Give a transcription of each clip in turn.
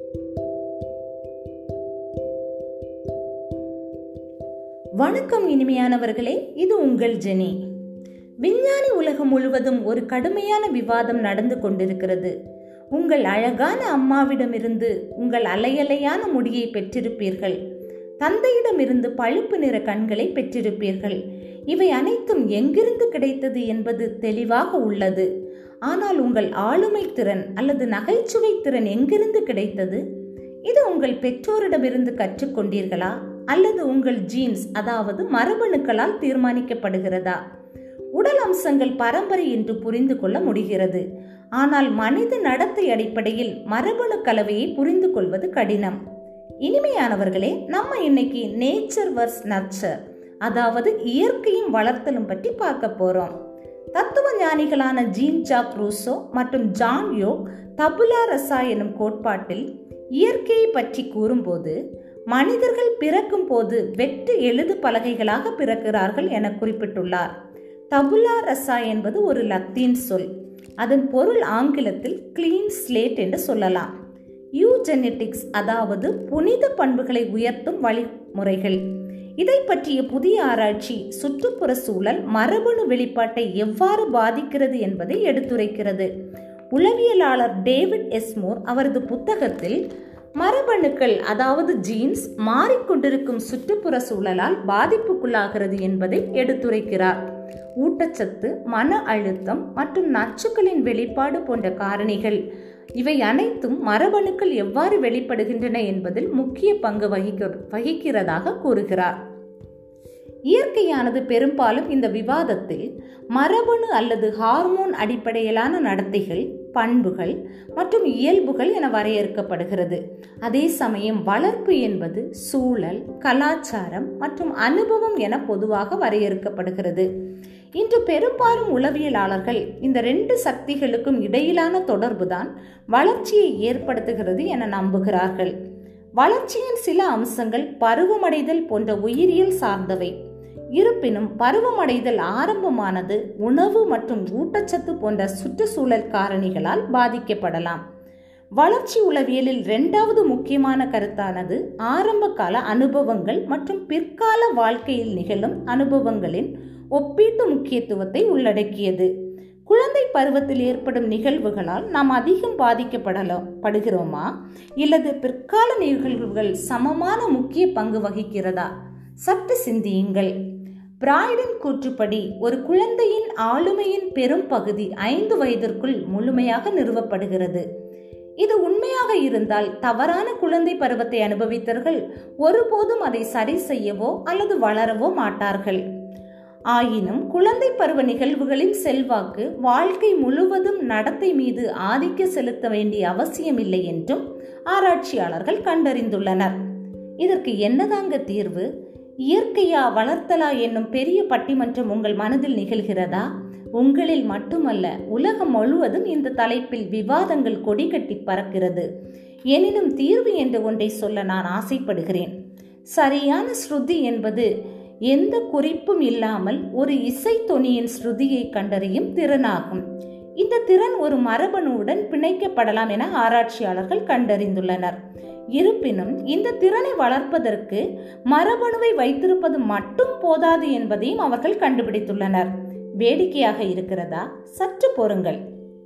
வணக்கம் இனிமையானவர்களே இது உங்கள் ஜெனி விஞ்ஞானி உலகம் முழுவதும் ஒரு கடுமையான விவாதம் நடந்து கொண்டிருக்கிறது உங்கள் அழகான அம்மாவிடமிருந்து உங்கள் அலையலையான முடியை பெற்றிருப்பீர்கள் தந்தையிடமிருந்து பழுப்பு நிற கண்களை பெற்றிருப்பீர்கள் இவை அனைத்தும் எங்கிருந்து கிடைத்தது என்பது தெளிவாக உள்ளது ஆனால் உங்கள் ஆளுமை திறன் அல்லது நகைச்சுவை திறன் எங்கிருந்து கிடைத்தது இது உங்கள் பெற்றோரிடமிருந்து கற்றுக்கொண்டீர்களா அல்லது உங்கள் ஜீன்ஸ் அதாவது மரபணுக்களால் தீர்மானிக்கப்படுகிறதா உடல் அம்சங்கள் பரம்பரை என்று புரிந்து கொள்ள முடிகிறது ஆனால் மனித நடத்தை அடிப்படையில் மரபணு கலவையை புரிந்து கொள்வது கடினம் இனிமையானவர்களே நம்ம இன்னைக்கு நேச்சர் வர்ஸ் நர்ச்சர் அதாவது இயற்கையும் வளர்த்தலும் பற்றி பார்க்க போறோம் தத்துவ ஞானிகளான ஜீன் ஜாக் ரூசோ மற்றும் ஜான் யோ தபுலா ரசா எனும் கோட்பாட்டில் இயற்கையை பற்றி கூறும்போது மனிதர்கள் பிறக்கும் போது வெட்டு எழுது பலகைகளாக பிறக்கிறார்கள் என குறிப்பிட்டுள்ளார் தபுலா ரசா என்பது ஒரு லத்தீன் சொல் அதன் பொருள் ஆங்கிலத்தில் கிளீன் ஸ்லேட் என்று சொல்லலாம் யூஜெனெட்டிக்ஸ் அதாவது புனித பண்புகளை உயர்த்தும் வழிமுறைகள் இதை பற்றிய புதிய ஆராய்ச்சி சுற்றுப்புற சூழல் மரபணு வெளிப்பாட்டை எவ்வாறு பாதிக்கிறது என்பதை எடுத்துரைக்கிறது உளவியலாளர் டேவிட் எஸ்மோர் அவரது புத்தகத்தில் மரபணுக்கள் அதாவது ஜீன்ஸ் மாறிக்கொண்டிருக்கும் சுற்றுப்புற சூழலால் பாதிப்புக்குள்ளாகிறது என்பதை எடுத்துரைக்கிறார் ஊட்டச்சத்து மன அழுத்தம் மற்றும் நச்சுக்களின் வெளிப்பாடு போன்ற காரணிகள் இவை அனைத்தும் மரபணுக்கள் எவ்வாறு வெளிப்படுகின்றன என்பதில் முக்கிய பங்கு வகிக்க வகிக்கிறதாக கூறுகிறார் இயற்கையானது பெரும்பாலும் இந்த விவாதத்தில் மரபணு அல்லது ஹார்மோன் அடிப்படையிலான நடத்தைகள் பண்புகள் மற்றும் இயல்புகள் என வரையறுக்கப்படுகிறது அதே சமயம் வளர்ப்பு என்பது சூழல் கலாச்சாரம் மற்றும் அனுபவம் என பொதுவாக வரையறுக்கப்படுகிறது இன்று பெரும்பாலும் உளவியலாளர்கள் இந்த ரெண்டு சக்திகளுக்கும் இடையிலான தொடர்புதான் வளர்ச்சியை ஏற்படுத்துகிறது என நம்புகிறார்கள் வளர்ச்சியின் சில அம்சங்கள் பருவமடைதல் போன்ற உயிரியல் சார்ந்தவை இருப்பினும் பருவமடைதல் ஆரம்பமானது உணவு மற்றும் ஊட்டச்சத்து போன்ற சுற்றுச்சூழல் காரணிகளால் பாதிக்கப்படலாம் வளர்ச்சி உளவியலில் இரண்டாவது முக்கியமான கருத்தானது ஆரம்ப கால அனுபவங்கள் மற்றும் பிற்கால வாழ்க்கையில் நிகழும் அனுபவங்களின் ஒப்பீட்டு முக்கியத்துவத்தை உள்ளடக்கியது குழந்தை பருவத்தில் ஏற்படும் நிகழ்வுகளால் நாம் அதிகம் பாதிக்கப்படலாம் படுகிறோமா இல்லது பிற்கால நிகழ்வுகள் சமமான முக்கிய பங்கு வகிக்கிறதா சற்று சிந்தியுங்கள் பிராய்டன் கூற்றுப்படி ஒரு குழந்தையின் ஆளுமையின் பெரும் பகுதி ஐந்து வயதிற்குள் முழுமையாக நிறுவப்படுகிறது இது உண்மையாக இருந்தால் தவறான குழந்தை பருவத்தை அனுபவித்தவர்கள் ஒருபோதும் அதை சரி செய்யவோ அல்லது வளரவோ மாட்டார்கள் ஆயினும் குழந்தை பருவ நிகழ்வுகளின் செல்வாக்கு வாழ்க்கை முழுவதும் நடத்தை மீது ஆதிக்க செலுத்த வேண்டிய அவசியமில்லை என்றும் ஆராய்ச்சியாளர்கள் கண்டறிந்துள்ளனர் இதற்கு என்னதாங்க தீர்வு இயற்கையா வளர்த்தலா என்னும் பெரிய பட்டிமன்றம் உங்கள் மனதில் நிகழ்கிறதா உங்களில் மட்டுமல்ல உலகம் முழுவதும் இந்த தலைப்பில் விவாதங்கள் கொடி கட்டி பறக்கிறது எனினும் தீர்வு என்று ஒன்றை சொல்ல நான் ஆசைப்படுகிறேன் சரியான ஸ்ருதி என்பது எந்த குறிப்பும் இல்லாமல் ஒரு இசை தொனியின் ஸ்ருதியை கண்டறியும் திறனாகும் இந்த திறன் ஒரு மரபணுவுடன் பிணைக்கப்படலாம் என ஆராய்ச்சியாளர்கள் கண்டறிந்துள்ளனர் இருப்பினும் இந்த திறனை வளர்ப்பதற்கு மரபணுவை வைத்திருப்பது மட்டும் போதாது என்பதையும் அவர்கள் கண்டுபிடித்துள்ளனர் வேடிக்கையாக இருக்கிறதா சற்று பொறுங்கள்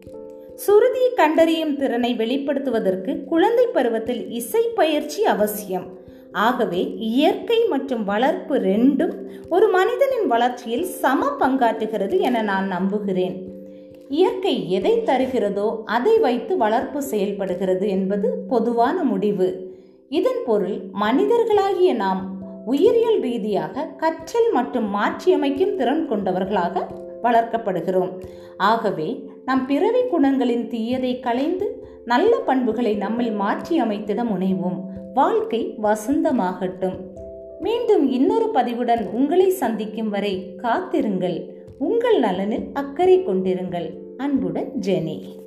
சுருதியை கண்டறியும் திறனை வெளிப்படுத்துவதற்கு குழந்தை பருவத்தில் இசை பயிற்சி அவசியம் ஆகவே இயற்கை மற்றும் வளர்ப்பு ரெண்டும் ஒரு மனிதனின் வளர்ச்சியில் சம பங்காற்றுகிறது என நான் நம்புகிறேன் இயற்கை எதை தருகிறதோ அதை வைத்து வளர்ப்பு செயல்படுகிறது என்பது பொதுவான முடிவு இதன் பொருள் மனிதர்களாகிய நாம் உயிரியல் ரீதியாக கற்றல் மற்றும் மாற்றியமைக்கும் திறன் கொண்டவர்களாக வளர்க்கப்படுகிறோம் ஆகவே நம் பிறவி குணங்களின் தீயதை களைந்து நல்ல பண்புகளை நம்மில் மாற்றி அமைத்திட முனைவோம் வாழ்க்கை வசந்தமாகட்டும் மீண்டும் இன்னொரு பதிவுடன் உங்களை சந்திக்கும் வரை காத்திருங்கள் உங்கள் நலனில் அக்கறை கொண்டிருங்கள் அன்புடன் ஜெனி